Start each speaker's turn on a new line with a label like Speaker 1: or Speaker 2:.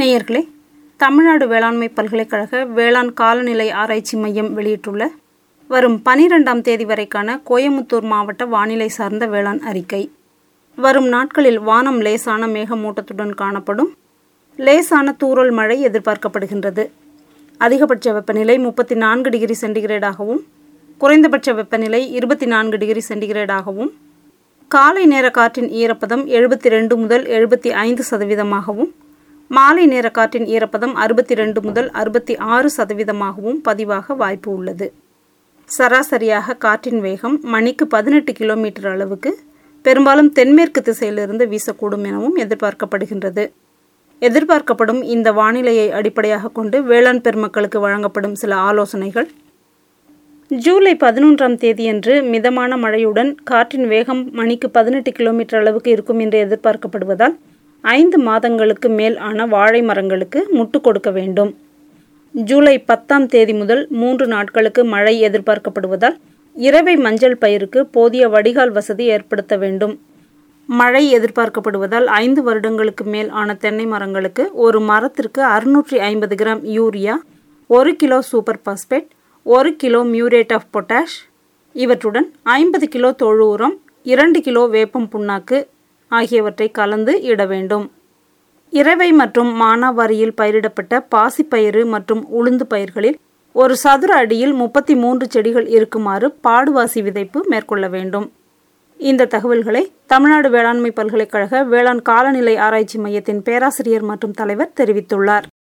Speaker 1: நேயர்களே தமிழ்நாடு வேளாண்மை பல்கலைக்கழக வேளாண் காலநிலை ஆராய்ச்சி மையம் வெளியிட்டுள்ள வரும் பனிரெண்டாம் தேதி வரைக்கான கோயமுத்தூர் மாவட்ட வானிலை சார்ந்த வேளாண் அறிக்கை வரும் நாட்களில் வானம் லேசான மேகமூட்டத்துடன் காணப்படும் லேசான தூறல் மழை எதிர்பார்க்கப்படுகின்றது அதிகபட்ச வெப்பநிலை முப்பத்தி நான்கு டிகிரி சென்டிகிரேடாகவும் குறைந்தபட்ச வெப்பநிலை இருபத்தி நான்கு டிகிரி சென்டிகிரேடாகவும் காலை நேர காற்றின் ஈரப்பதம் எழுபத்தி ரெண்டு முதல் எழுபத்தி ஐந்து சதவீதமாகவும் மாலை நேர காற்றின் ஈரப்பதம் அறுபத்தி ரெண்டு முதல் அறுபத்தி ஆறு சதவீதமாகவும் பதிவாக வாய்ப்பு உள்ளது சராசரியாக காற்றின் வேகம் மணிக்கு பதினெட்டு கிலோமீட்டர் அளவுக்கு பெரும்பாலும் தென்மேற்கு திசையிலிருந்து வீசக்கூடும் எனவும் எதிர்பார்க்கப்படுகின்றது எதிர்பார்க்கப்படும் இந்த வானிலையை அடிப்படையாக கொண்டு வேளாண் பெருமக்களுக்கு வழங்கப்படும் சில ஆலோசனைகள் ஜூலை பதினொன்றாம் தேதியன்று மிதமான மழையுடன் காற்றின் வேகம் மணிக்கு பதினெட்டு கிலோமீட்டர் அளவுக்கு இருக்கும் என்று எதிர்பார்க்கப்படுவதால் ஐந்து மாதங்களுக்கு மேல் ஆன வாழை மரங்களுக்கு முட்டு கொடுக்க வேண்டும் ஜூலை பத்தாம் தேதி முதல் மூன்று நாட்களுக்கு மழை எதிர்பார்க்கப்படுவதால் இரவை மஞ்சள் பயிருக்கு போதிய வடிகால் வசதி ஏற்படுத்த வேண்டும் மழை எதிர்பார்க்கப்படுவதால் ஐந்து வருடங்களுக்கு மேல் ஆன தென்னை மரங்களுக்கு ஒரு மரத்திற்கு அறுநூற்றி ஐம்பது கிராம் யூரியா ஒரு கிலோ சூப்பர் பாஸ்பேட் ஒரு கிலோ மியூரேட் ஆஃப் பொட்டாஷ் இவற்றுடன் ஐம்பது கிலோ தொழு உரம் இரண்டு கிலோ வேப்பம் புண்ணாக்கு ஆகியவற்றை கலந்து இட வேண்டும் இரவை மற்றும் மானாவாரியில் பயிரிடப்பட்ட பாசிப்பயிறு மற்றும் உளுந்து பயிர்களில் ஒரு சதுர அடியில் முப்பத்தி மூன்று செடிகள் இருக்குமாறு பாடுவாசி விதைப்பு மேற்கொள்ள வேண்டும் இந்த தகவல்களை தமிழ்நாடு வேளாண்மை பல்கலைக்கழக வேளாண் காலநிலை ஆராய்ச்சி மையத்தின் பேராசிரியர் மற்றும் தலைவர் தெரிவித்துள்ளார்